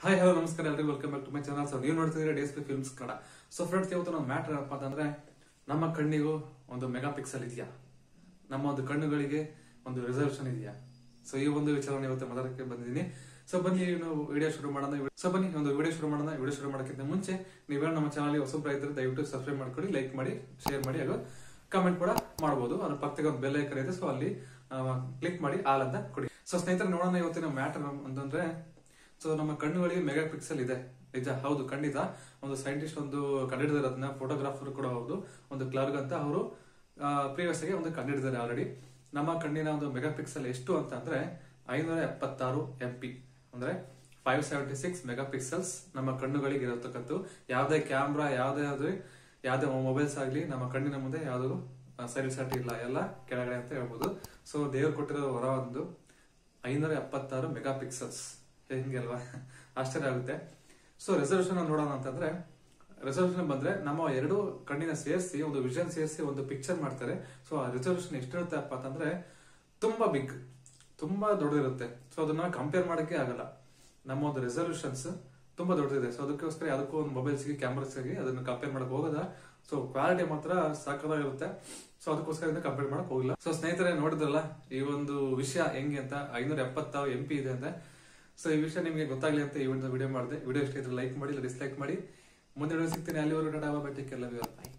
hi hello ನಮಸ್ಕಾರ ಎಲ್ರಿಗೂ welcome back to my channel so ನೀವು ನೋಡ್ತಿದ್ರೆ D S P films Kannada so friends ಇವತ್ತು ನಮ್ಮ ಮ್ಯಾಟರ್ ಏನಪ್ಪ ಅಂತಂದ್ರೆ ನಮ್ಮ ಕಣ್ಣಿಗೂ ಒಂದು ಮೆಗಾ ಪಿಕ್ಸೆಲ್ ಇದೆಯಾ ನಮ್ಮ ಒಂದು ಕಣ್ಣುಗಳಿಗೆ ಒಂದು ರಿಸರ್ವೇಶನ್ ಇದೆಯಾ ಸೊ ಈ ಒಂದು ವಿಚಾರನ ಇವತ್ತು ಮಾತಾಡಕ್ಕೆ ಬಂದಿದ್ದೀನಿ ಸೊ ಬನ್ನಿ ನಾವು ವಿಡಿಯೋ ಶುರು ಮಾಡೋಣ ಸೊ ಬನ್ನಿ ಒಂದು ವಿಡಿಯೋ ಶುರು ಮಾಡೋಣ ವಿಡಿಯೋ ಶುರು ಮಾಡೋಕ್ಕಿಂತ ಮುಂಚೆ ನೀವೇನು ನಮ್ಮ ಚಾನಲ್ ಹೊಸಬ್ರ ಇದ್ರೆ ದಯವಿಟ್ಟು ಸಬ್ಸ್ಕ್ರೈಬ್ ಮಾಡ್ಕೊಳ್ಳಿ ಲೈಕ್ ಮಾಡಿ ಶೇರ್ ಮಾಡಿ ಹಾಗೂ ಕಮೆಂಟ್ ಕೂಡ ಮಾಡಬಹುದು ಅದ್ರ ಪಕ್ಕದಾಗ ಒಂದು ಬೆಲ್ ಐಕನ್ ಇದೆ ಸೊ ಅಲ್ಲಿ ಕ್ಲಿಕ್ ಮಾಡಿ ಆಲ್ ಅಂತ ಕೊಡಿ ಸೊ ಸ್ನೇಹಿತರೆ ನೋಡೋಣ ಇವತ್ತಿನ ಮ್ಯಾಟರ್ ಅಂತಂದ್ರೆ ಸೊ ನಮ್ಮ ಕಣ್ಣುಗಳಿಗೆ ಮೆಗಾ ಪಿಕ್ಸೆಲ್ ಇದೆ ನಿಜ ಹೌದು ಖಂಡಿತ ಒಂದು ಸೈಂಟಿಸ್ಟ್ ಒಂದು ಕಂಡಿಡಿದಾರೆ ಅದನ್ನ ಫೋಟೋಗ್ರಾಫರ್ ಕೂಡ ಹೌದು ಒಂದು ಕ್ಲರ್ಕ್ ಅಂತ ಅವರು ಪ್ರೀವಿಯಸ್ ಆಗಿ ಒಂದು ಕಂಡಿಡಿದ್ದಾರೆ ಆಲ್ರೆಡಿ ನಮ್ಮ ಕಣ್ಣಿನ ಒಂದು ಮೆಗಾ ಪಿಕ್ಸೆಲ್ ಎಷ್ಟು ಅಂತ ಅಂದ್ರೆ ಐನೂರ ಎಪ್ಪತ್ತಾರು ಎಂ ಪಿ ಅಂದ್ರೆ five seventy six megapixels ನಮ್ಮ ಕಣ್ಣುಗಳಿಗೆ ಇರತಕ್ಕದ್ದು ಯಾವ್ದೇ ಕ್ಯಾಮ್ರಾ ಯಾವ್ದೇ ಆದ್ರೆ ಯಾವ್ದೇ ಮೊಬೈಲ್ಸ್ ಆಗ್ಲಿ ನಮ್ಮ ಕಣ್ಣಿನ ಮುಂದೆ ಯಾವ್ದು ಸೈಡ್ ಸೈಡ್ ಇಲ್ಲ ಎಲ್ಲ ಕೆಳಗಡೆ ಅಂತ ಹೇಳ್ಬೋದು ಸೊ ದೇವ್ರು ಕೊಟ್ಟಿರೋ ಹೊರ ಒಂದು ಐನೂರ ಎಪ್ಪತ್ತಾರು ಮೆಗಾ ಪಿಕ್ಸೆಲ್ಸ್ ಹೆಂಗೆ ಅಲ್ವಾ ಆಶ್ಚರ್ಯ ಆಗುತ್ತೆ ಸೊ ರೆಸಲ್ಯೂಷನ್ ನೋಡೋಣ ಅಂತಂದ್ರೆ ರೆಸಲ್ಯೂಷನ್ ಬಂದ್ರೆ ನಮ್ಮ ಎರಡು ಕಣ್ಣಿನ ಸೇರಿಸಿ ಒಂದು ವಿಷನ್ ಸೇರಿಸಿ ಒಂದು ಪಿಕ್ಚರ್ ಮಾಡ್ತಾರೆ ಸೊ ಆ ರೆಸಲ್ಯೂಷನ್ ಎಷ್ಟಿರುತ್ತಪ್ಪ ಅಂತಂದ್ರೆ ತುಂಬಾ ಬಿಗ್ ತುಂಬಾ ದೊಡ್ಡದಿರುತ್ತೆ ಸೊ ಅದನ್ನ ಕಂಪೇರ್ ಮಾಡಕ್ಕೆ ಆಗಲ್ಲ ನಮ್ಮ ಒಂದು ರೆಸಲ್ಯೂಷನ್ಸ್ ತುಂಬಾ ದೊಡ್ಡದಿದೆ ಸೊ ಅದಕ್ಕೋಸ್ಕರ ಅದಕ್ಕೂ ಒಂದು ಮೊಬೈಲ್ಸ್ಗೆ ಕ್ಯಾಮ್ರಾಸ್ಗೆ ಅದನ್ನ ಕಂಪೇರ್ ಮಾಡಕ್ ಹೋಗದ ಸೊ ಕ್ವಾಲಿಟಿ ಮಾತ್ರ ಸಾಕಾಗಿರುತ್ತೆ ಸೊ ಅದಕ್ಕೋಸ್ಕರ ಕಂಪೇರ್ ಮಾಡಕ್ ಹೋಗಿಲ್ಲ ಸೊ ಸ್ನೇಹಿತರೆ ನೋಡಿದ್ರಲ್ಲ ಈ ಒಂದು ವಿಷಯ ಹೆಂಗೆ ಅಂತ ಐನೂರ ಎಪ್ಪತ್ತಾರು ಎಂ ಪಿ ಇದೆ ಅಂತ ಸೊ ಈ ವಿಷಯ ನಿಮಗೆ ಗೊತ್ತಾಗ್ಲಿ ಅಂತ ಈ ಒಂದು ವಿಡಿಯೋ ಮಾಡಿದೆ ವಿಡಿಯೋ ಇಷ್ಟ ಇದ್ರೆ ಲೈಕ್ ಮಾಡಿ ಡಿಸ್ಲೈಕ್ ಮಾಡಿ ಮುಂದೆ ವಿಡಿಯೋ ಸಿಗ್ತೀನಿ ಅಲ್ಲಿವರೆಗೂ ಡಾಬಾ ಬಟ್ಟೆ ಕೆಲವು ಬಾಯ್